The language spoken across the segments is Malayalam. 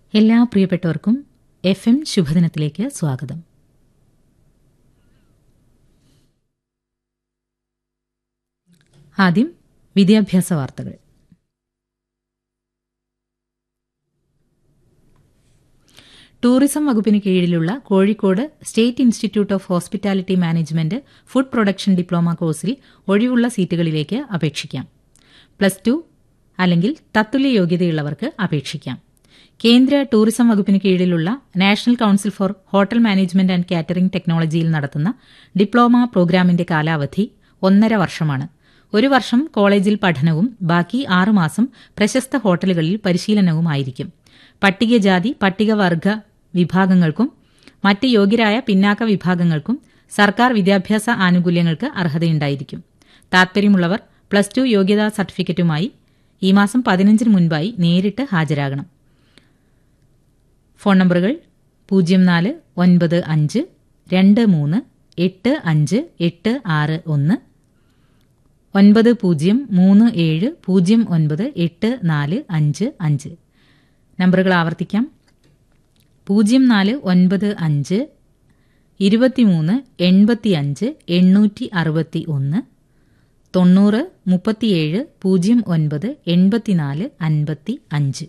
എല്ലാ പ്രിയപ്പെട്ടവർക്കും എഫ് എം ശുഭദിനത്തിലേക്ക് സ്വാഗതം ആദ്യം വിദ്യാഭ്യാസ വാർത്തകൾ ടൂറിസം വകുപ്പിന് കീഴിലുള്ള Kozhikode state institute of hospitality management food production diploma കോഴ്സിൽ ഒഴിവുള്ള സീറ്റുകളിലേക്ക് അപേക്ഷിക്കാം പ്ലസ് ടു അല്ലെങ്കിൽ തത്തുല്യ യോഗ്യതയുള്ളവർക്ക് അപേക്ഷിക്കാം കേന്ദ്ര ടൂറിസം വകുപ്പിന് കീഴിലുള്ള national council for hotel management and catering ടെക്നോളജിയിൽ നടത്തുന്ന ഡിപ്ലോമ പ്രോഗ്രാമിന്റെ കാലാവധി ഒന്നര വർഷമാണ് ഒരു വർഷം കോളേജിൽ പഠനവും ബാക്കി ആറുമാസം പ്രശസ്ത ഹോട്ടലുകളിൽ പരിശീലനവുമായിരിക്കും പട്ടികജാതി പട്ടികവർഗ വിഭാഗങ്ങൾക്കും മറ്റ് യോഗ്യരായ പിന്നാക്ക വിഭാഗങ്ങൾക്കും സർക്കാർ വിദ്യാഭ്യാസ ആനുകൂല്യങ്ങൾക്ക് അർഹതയുണ്ടായിരിക്കും താൽപര്യമുള്ളവർ പ്ലസ് ടു യോഗ്യതാ സർട്ടിഫിക്കറ്റുമായി ഈ മാസം പതിനഞ്ചിന് മുൻപായി നേരിട്ട് ഹാജരാകണം ഫോൺ നമ്പറുകൾ പൂജ്യം നാല് ഒൻപത് അഞ്ച് രണ്ട് മൂന്ന് എട്ട് അഞ്ച് എട്ട് ആറ് ഒന്ന് ഒൻപത് പൂജ്യം മൂന്ന് ഏഴ് പൂജ്യം ഒൻപത് എട്ട് നാല് അഞ്ച് അഞ്ച് നമ്പറുകൾ ആവർത്തിക്കാം പൂജ്യം നാല് ഒൻപത് അഞ്ച് ഇരുപത്തിമൂന്ന് എൺപത്തിയഞ്ച് എണ്ണൂറ്റി അറുപത്തി ഒന്ന് തൊണ്ണൂറ് മുപ്പത്തിയേഴ് പൂജ്യം ഒൻപത് എൺപത്തിനാല് അൻപത്തി അഞ്ച്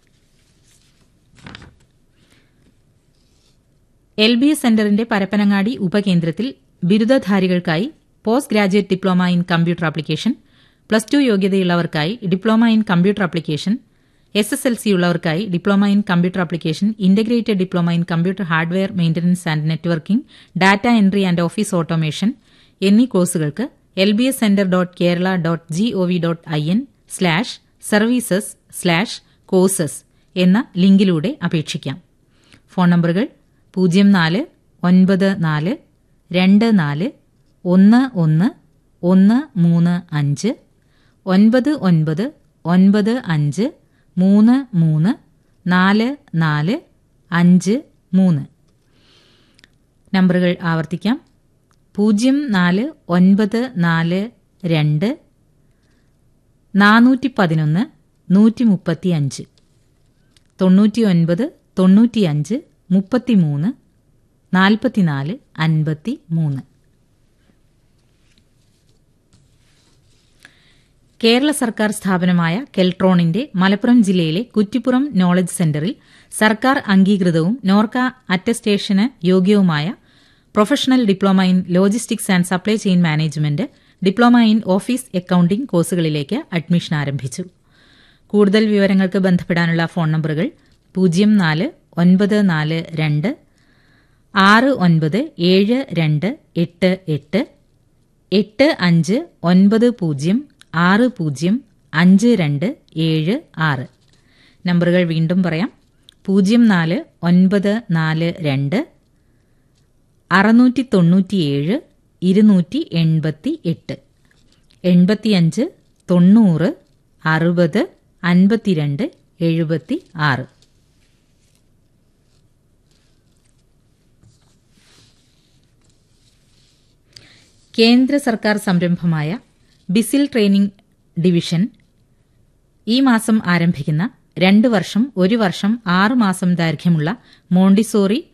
എൽ ബി എസ് സെന്ററിന്റെ പരപ്പനങ്ങാടി ഉപകേന്ദ്രത്തിൽ ബിരുദധാരികൾക്കായി post graduate diploma in computer application plus two യോഗ്യതയുള്ളവർക്കായി diploma in computer application S S L C ഉള്ളവർക്കായി diploma in computer application integrated diploma in computer hardware maintenance and networking data entry and office automation എന്നീ കോഴ്സുകൾക്ക് L B S centre dot Kerala dot G O V dot I N slash services slash courses എന്ന ലിങ്കിലൂടെ അപേക്ഷിക്കാം ഫോൺ നമ്പറുകൾ പൂജ്യം നാല് ഒൻപത് നാല് രണ്ട് നാല് ഒന്ന് ഒന്ന് ഒന്ന് മൂന്ന് അഞ്ച് ഒൻപത് ഒൻപത് ഒൻപത് അഞ്ച് മൂന്ന് മൂന്ന് നാല് നാല് അഞ്ച് മൂന്ന് നമ്പറുകൾ ആവർത്തിക്കാം പൂജ്യം നാല് ഒൻപത് നാല് രണ്ട് നാനൂറ്റി പതിനൊന്ന് നൂറ്റി മുപ്പത്തി അഞ്ച് തൊണ്ണൂറ്റി ഒൻപത് തൊണ്ണൂറ്റിയഞ്ച് മുപ്പത്തിമൂന്ന് നാൽപ്പത്തിനാല് അൻപത്തി മൂന്ന് കേരള സർക്കാർ സ്ഥാപനമായ കെൽട്രോണിന്റെ മലപ്പുറം ജില്ലയിലെ കുറ്റിപ്പുറം നോളജ് സെന്ററിൽ സർക്കാർ അംഗീകൃതവും നോർക്ക അറ്റസ്റ്റേഷന് യോഗ്യവുമായ professional diploma in logistics and supply chain management diploma in office accounting കോഴ്സുകളിലേക്ക് അഡ്മിഷൻ ആരംഭിച്ചു കൂടുതൽ വിവരങ്ങൾക്ക് ബന്ധപ്പെടാനുള്ള ഫോൺ നമ്പറുകൾ പൂജ്യം നാല് ഒൻപത് നാല് രണ്ട് ആറ് ഒൻപത് ഏഴ് രണ്ട് എട്ട് എട്ട് എട്ട് അഞ്ച് ഒൻപത് പൂജ്യം ആറ് പൂജ്യം അഞ്ച് രണ്ട് ഏഴ് ആറ് നമ്പറുകൾ വീണ്ടും പറയാം പൂജ്യം നാല് ഒൻപത് നാല് രണ്ട് അറുന്നൂറ്റി തൊണ്ണൂറ്റിയേഴ് ഇരുന്നൂറ്റി എൺപത്തി എട്ട് എൺപത്തിയഞ്ച് തൊണ്ണൂറ് അറുപത് അൻപത്തിരണ്ട് എഴുപത്തി ആറ് കേന്ദ്ര സർക്കാർ സംരംഭമായ ബിസിൽ ട്രെയിനിംഗ് ഡിവിഷൻ ഈ മാസം ആരംഭിക്കുന്ന രണ്ട് വർഷം ഒരു വർഷം ആറ് മാസം ദൈർഘ്യമുള്ള മോണ്ടിസോറി